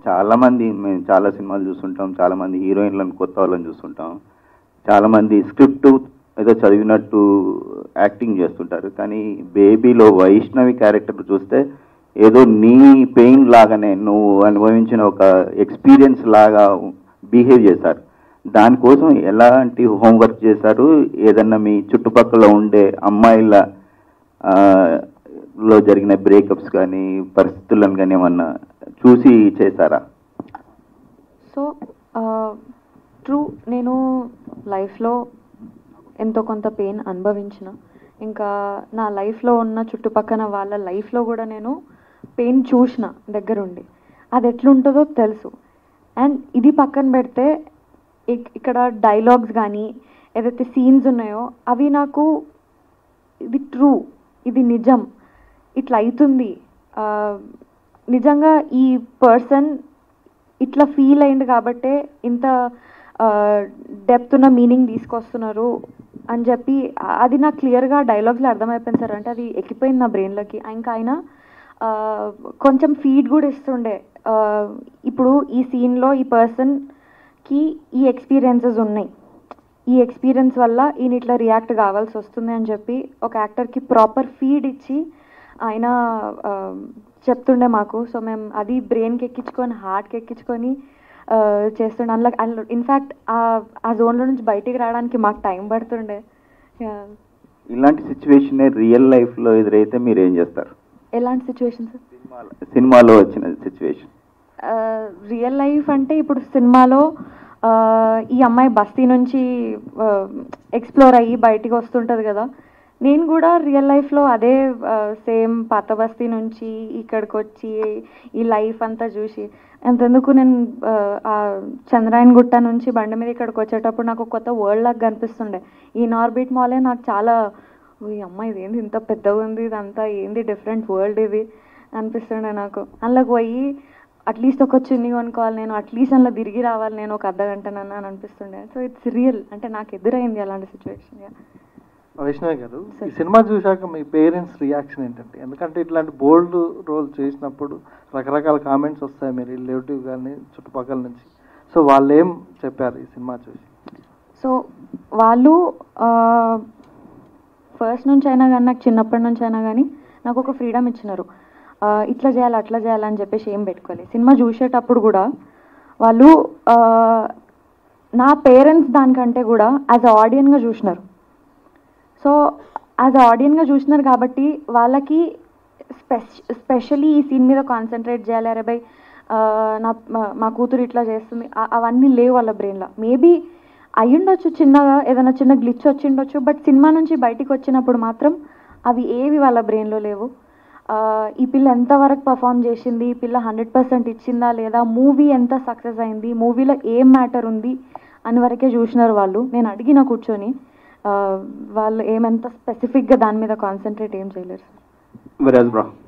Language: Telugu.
చాలా మంది మేము చాలా సినిమాలు చూస్తుంటాం చాలా మంది హీరోయిన్లను కొత్త వాళ్ళని చూస్తుంటాం చాలా మంది స్క్రిప్ట్ ఏదో చదివినట్టు యాక్టింగ్ చేస్తుంటారు కానీ బేబీలో వైష్ణవి క్యారెక్టర్ చూస్తే ఏదో నీ పెయిన్ లాగానే నువ్వు అనుభవించిన ఒక ఎక్స్పీరియన్స్ లాగా బిహేవ్ చేశారు దానికోసం ఎలాంటి హోంవర్క్ చేశారు ఏదన్నా మీ చుట్టుపక్కల ఉండే అమ్మాయిల ఆ, లో జరిగిన బ్రేకప్స్ కానీ పరిస్థితులను కానీ ఏమన్నా చూసి చేశారా సో ట్రూ నేను లైఫ్లో ఎంతో కొంత పెయిన్ అనుభవించిన ఇంకా నా లైఫ్లో ఉన్న చుట్టుపక్కల వాళ్ళ లైఫ్లో కూడా నేను పెయిన్ చూసిన దగ్గరుండి అది ఎట్లుంటుందో తెలుసు అండ్ ఇది పక్కన పెడితే ఇక్- ఇక్కడ డైలాగ్స్ కానీ ఏదైతే సీన్స్ ఉన్నాయో అవి నాకు ఇది ట్రూ ఇది నిజం ఇట్లా అవుతుంది ఆ, నిజంగా ఈ పర్సన్ ఇట్లా ఫీల్ అయింది కాబట్టే ఇంత డెప్త్ ఉన్న మీనింగ్ తీసుకొస్తున్నారు అని చెప్పి ఆ- అది నాకు క్లియర్గా డైలాగ్స్లో అర్థమైపోయింది సార్ అంటే అది ఎక్కిపోయింది నా బ్రెయిన్లోకి ఇంకా ఆయన ఆ, కొంచెం ఫీడ్ కూడా ఇస్తుండే ఆ, ఇప్పుడు ఈ సీన్లో ఈ పర్సన్కి ఈ ఎక్స్పీరియన్సెస్ ఉన్నాయి ఈ ఎక్స్పీరియన్స్ వల్ల ఈయన ఇట్లా రియాక్ట్ కావాల్సి వస్తుంది అని చెప్పి ఒక యాక్టర్కి ప్రాపర్ ఫీడ్ ఇచ్చి ఆయన ఆ, చెప్తుండే మాకు సో మేము అది బ్రెయిన్కి ఎక్కించుకొని హార్ట్కి ఎక్కించుకొని ఆ, చేస్తుండే అందులో అందులో ఇన్ఫ్యాక్ట్ ఆ జోన్లో నుంచి బయటికి రావడానికి మాకు టైం పడుతుండే Yeah. ఇలాంటి సిచ్యువేషన్ రియల్ లైఫ్లో ఎదురైతే మీరు ఏం చేస్తారు ఎలాంటి సిచ్యువేషన్స్ సినిమాలో వచ్చిన సిచ్యువేషన్ రియల్ లైఫ్ అంటే ఇప్పుడు సినిమాలో ఆ, ఈ అమ్మాయి బస్తీ నుంచి ఎక్స్ప్లోర్ అయ్యి బయటికి వస్తుంటుంది కదా నేను కూడా రియల్ లైఫ్లో అదే సేమ్ పాత బస్తీ నుంచి ఇక్కడికి వచ్చి ఈ లైఫ్ అంతా చూసి అంతెందుకు నేను ఆ, ఆ చంద్రాయన్ గుట్ట నుంచి బండి మీద ఇక్కడికి వచ్చేటప్పుడు నాకు ఒక కొత్త వరల్డ్ లాగా కనిపిస్తుండే ఈ నార్బిట్ మాలే నాకు చాలా "ఓ, ఈ అమ్మాయి ఇది ఏంది ఇంత పెద్దగా ఉంది ఇదంతా ఏంది డిఫరెంట్ వరల్డ్ ఇది అనిపిస్తుండే నాకు అందులోకి పోయి అట్లీస్ట్ ఒక చున్నీ కొనుక్కోవాలి నేను అట్లీస్ట్ అందులో తిరిగి రావాలి నేను ఒక అర్ధ గంటనన్నా అని అనిపిస్తుండే సో ఇట్స్ రియల్ అంటే నాకు ఎదురైంది అలాంటి సిచ్యువేషన్ వైష్ణవి గారు ఈ సరే. సినిమా చూశాక మీ పేరెంట్స్ రియాక్షన్ ఏంటంటే ఎందుకంటే ఇట్లాంటి బోల్డ్ రోల్ చేసినప్పుడు రకరకాల కామెంట్స్ వస్తాయి మీరు రిలేటివ్ కానీ చుట్టుపక్కల నుంచి సో వాళ్ళు ఏం చెప్పారు ఈ సినిమా చూసి సో వాళ్ళు ఫస్ట్ నుంచి అయినా కానీ నాకు చిన్నప్పటి నుంచి అయినా కానీ నాకు ఒక ఫ్రీడమ్ ఇచ్చినారు ఆ, ఇట్లా చేయాలి అట్లా చేయాలని చెప్పేసి ఏం పెట్టుకోవాలి సినిమా చూసేటప్పుడు కూడా వాళ్ళు ఆ, నా పేరెంట్స్ దానికంటే కూడా యాజ్ అ ఆడియన్గా చూసినారు సో యాజ్ ఆడియన్గా చూసినారు కాబట్టి వాళ్ళకి స్పెష్ స్పెషలీ ఈ సీన్ మీద కాన్సన్ట్రేట్ చేయాలి అరే బై ఆ, నా మా- మా కూతురు ఇట్లా చేస్తుంది ఆ- అవన్నీ లేవు వాళ్ళ బ్రెయిన్లో మేబీ అయ్యుండొచ్చు చిన్నగా ఏదైనా చిన్న గ్లిచ్ వచ్చిండొచ్చు బట్ సినిమా నుంచి బయటికి వచ్చినప్పుడు మాత్రం అవి ఏవి వాళ్ళ బ్రెయిన్లో లేవు ఆ, ఈ పిల్ల ఎంతవరకు పర్ఫామ్ చేసింది ఈ పిల్ల హండ్రెడ్ పర్సెంట్ ఇచ్చిందా లేదా మూవీ ఎంత సక్సెస్ అయింది మూవీలో ఏం మ్యాటర్ ఉంది అని వరకే చూసినారు వాళ్ళు నేను అడిగిన కూర్చొని ఆ, వాళ్ళు ఏమంత స్పెసిఫిక్గా దాని మీద కాన్సన్ట్రేట్ ఏం చేయలేరు విరాజ్ బ్రో